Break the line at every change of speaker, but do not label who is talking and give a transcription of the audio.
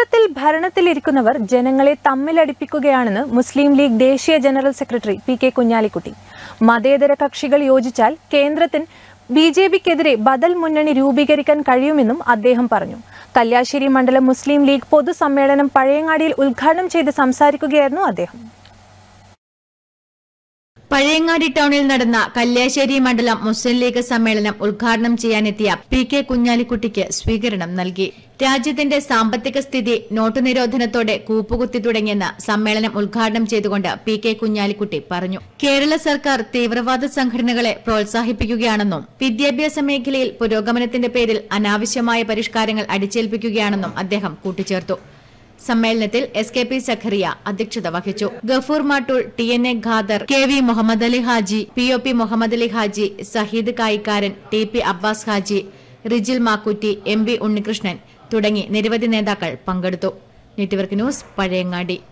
കേന്ദ്രത്തിൽ ഭരണത്തിലിരിക്കുന്നവർ ജനങ്ങളെ തമ്മിലടിപ്പിക്കുകയാണെന്ന് മുസ്ലിം ലീഗ് ദേശീയ general secretary P K Kunhalikutty മതേതര കക്ഷികൾ യോജിച്ചാൽ കേന്ദ്രത്തിൽ ബി ജെ പിക്കെതിരെ ബദൽ മുന്നണി രൂപീകരിക്കാൻ കഴിയുമെന്നും അദ്ദേഹം പറഞ്ഞു കല്യാശ്ശേരി മണ്ഡലം മുസ്ലിം ലീഗ് പൊതുസമ്മേളനം പഴയങ്ങാടിയിൽ ഉദ്ഘാടനം ചെയ്ത് സംസാരിക്കുകയായിരുന്നു അദ്ദേഹം
പഴയങ്ങാടി ടൗണിൽ നടന്ന കല്യാശ്ശേരി മണ്ഡലം മുസ്ലിം ലീഗ് സമ്മേളനം ഉദ്ഘാടനം ചെയ്യാനെത്തിയ പി കെ കുഞ്ഞാലിക്കുട്ടിക്ക് സ്വീകരണം നൽകി രാജ്യത്തിന്റെ സാമ്പത്തിക സ്ഥിതി നോട്ടു നിരോധനത്തോടെ കൂപ്പുകുത്തി തുടങ്ങിയെന്ന് സമ്മേളനം ഉദ്ഘാടനം ചെയ്തുകൊണ്ട് പി കെ കുഞ്ഞാലിക്കുട്ടി പറഞ്ഞു കേരള സർക്കാർ തീവ്രവാദ സംഘടനകളെ പ്രോത്സാഹിപ്പിക്കുകയാണെന്നും വിദ്യാഭ്യാസ മേഖലയിൽ പുരോഗമനത്തിന്റെ പേരിൽ അനാവശ്യമായ പരിഷ്കാരങ്ങൾ അടിച്ചേൽപ്പിക്കുകയാണെന്നും അദ്ദേഹം കൂട്ടിച്ചേർത്തു സമ്മേളനത്തിൽ എസ് കെ പി സഖറിയ അധ്യക്ഷത വഹിച്ചു Gafoor Mattool T N A Khader K V Muhammad Ali Haji P O P Muhammad Ali Haji Saheed Kayikkaran T P Abbas Haji Rijil Makkutty M B Unnikrishnan തുടങ്ങി നിരവധി നേതാക്കൾ പങ്കെടുത്തു നെറ്റ്വർക്ക് ന്യൂസ് പഴയങ്ങാടി